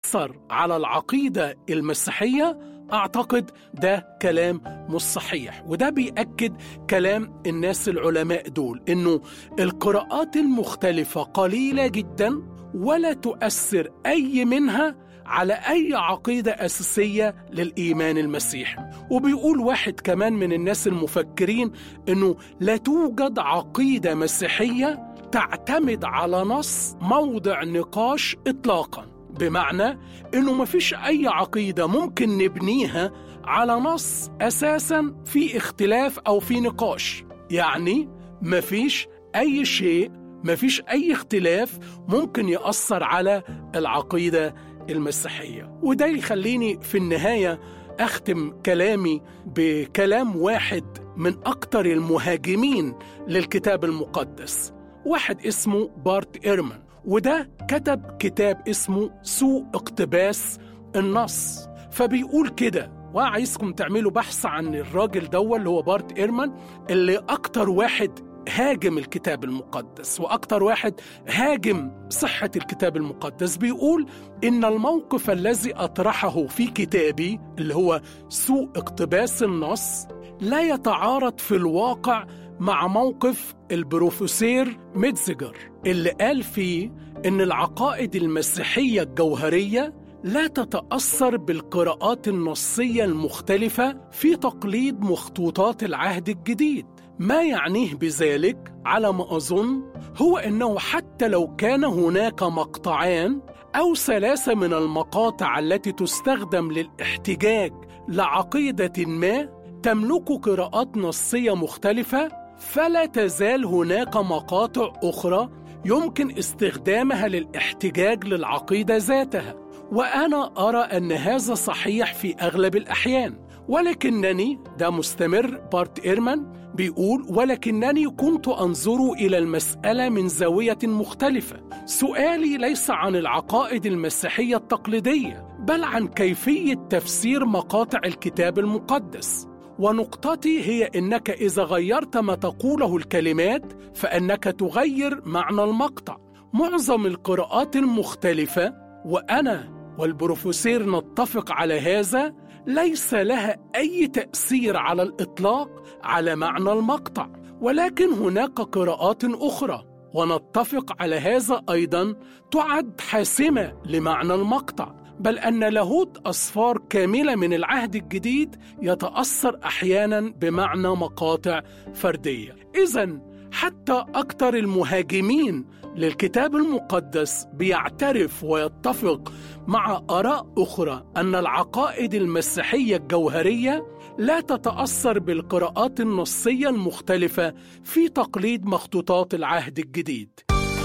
تأثر على العقيدة المسيحية أعتقد ده كلام مش صحيح وده بيأكد كلام الناس العلماء دول إنه القراءات المختلفة قليلة جدا ولا تؤثر أي منها على أي عقيدة أساسية للإيمان المسيحي وبيقول واحد كمان من الناس المفكرين إنه لا توجد عقيدة مسيحية تعتمد على نص موضع نقاش إطلاقاً بمعنى انه مفيش اي عقيده ممكن نبنيها على نص اساسا في اختلاف او في نقاش يعني مفيش اي شيء مفيش اي اختلاف ممكن ياثر على العقيده المسيحيه وده يخليني في النهايه اختم كلامي بكلام واحد من اكتر المهاجمين للكتاب المقدس واحد اسمه بارت إيرمان وده كتب كتاب اسمه سوء اقتباس النص فبيقول كده وعايزكم تعملوا بحث عن الراجل ده اللي هو بارت إيرمان اللي أكتر واحد هاجم الكتاب المقدس وأكتر واحد هاجم صحة الكتاب المقدس بيقول إن الموقف الذي أطرحه في كتابي اللي هو سوء اقتباس النص لا يتعارض في الواقع مع موقف البروفيسور ميتزجر اللي قال فيه إن العقائد المسيحية الجوهرية لا تتأثر بالقراءات النصية المختلفة في تقليد مخطوطات العهد الجديد ما يعنيه بذلك على ما أظن هو أنه حتى لو كان هناك مقطعان أو ثلاثة من المقاطع التي تستخدم للاحتجاج لعقيدة ما تملك قراءات نصية مختلفة فلا تزال هناك مقاطع أخرى يمكن استخدامها للاحتجاج للعقيدة ذاتها وأنا أرى أن هذا صحيح في أغلب الأحيان ولكنني ده مستمر بارت إيرمان بيقول ولكنني كنت أنظر إلى المسألة من زاوية مختلفة سؤالي ليس عن العقائد المسيحية التقليدية بل عن كيفية تفسير مقاطع الكتاب المقدس ونقطتي هي انك اذا غيرت ما تقوله الكلمات فانك تغير معنى المقطع معظم القراءات المختلفه وانا والبروفيسور نتفق على هذا ليس لها اي تاثير على الاطلاق على معنى المقطع ولكن هناك قراءات اخرى ونتفق على هذا ايضا تعد حاسمه لمعنى المقطع بل ان لاهوت اصفار كامله من العهد الجديد يتاثر احيانا بمعنى مقاطع فرديه اذا حتى اكثر المهاجمين للكتاب المقدس بيعترف ويتفق مع اراء اخرى ان العقائد المسيحيه الجوهريه لا تتاثر بالقراءات النصيه المختلفه في تقليد مخطوطات العهد الجديد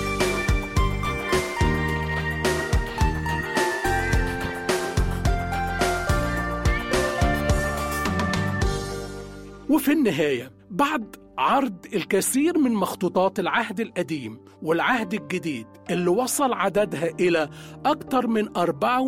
وفي النهاية بعد عرض الكثير من مخطوطات العهد القديم والعهد الجديد اللي وصل عددها إلى أكثر من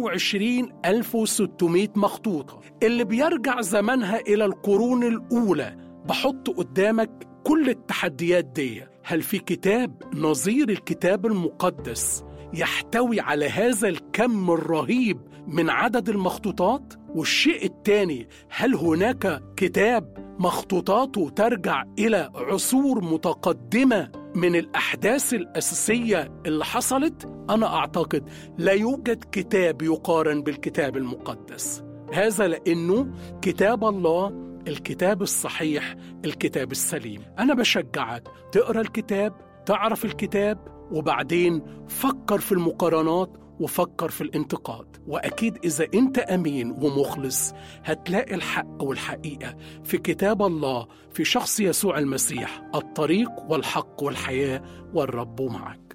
24600 مخطوطة اللي بيرجع زمنها إلى القرون الأولى بحط قدامك كل التحديات دي هل في كتاب نظير الكتاب المقدس يحتوي على هذا الكم الرهيب من عدد المخطوطات والشيء الثاني هل هناك كتاب مخطوطاته ترجع الى عصور متقدمه من الاحداث الاساسيه اللي حصلت انا اعتقد لا يوجد كتاب يقارن بالكتاب المقدس هذا لانه كتاب الله الكتاب الصحيح الكتاب السليم انا بشجعك تقرا الكتاب تعرف الكتاب وبعدين فكر في المقارنات وفكر في الانتقاد واكيد اذا انت امين ومخلص هتلاقي الحق والحقيقه في كتاب الله في شخص يسوع المسيح الطريق والحق والحياه والرب معك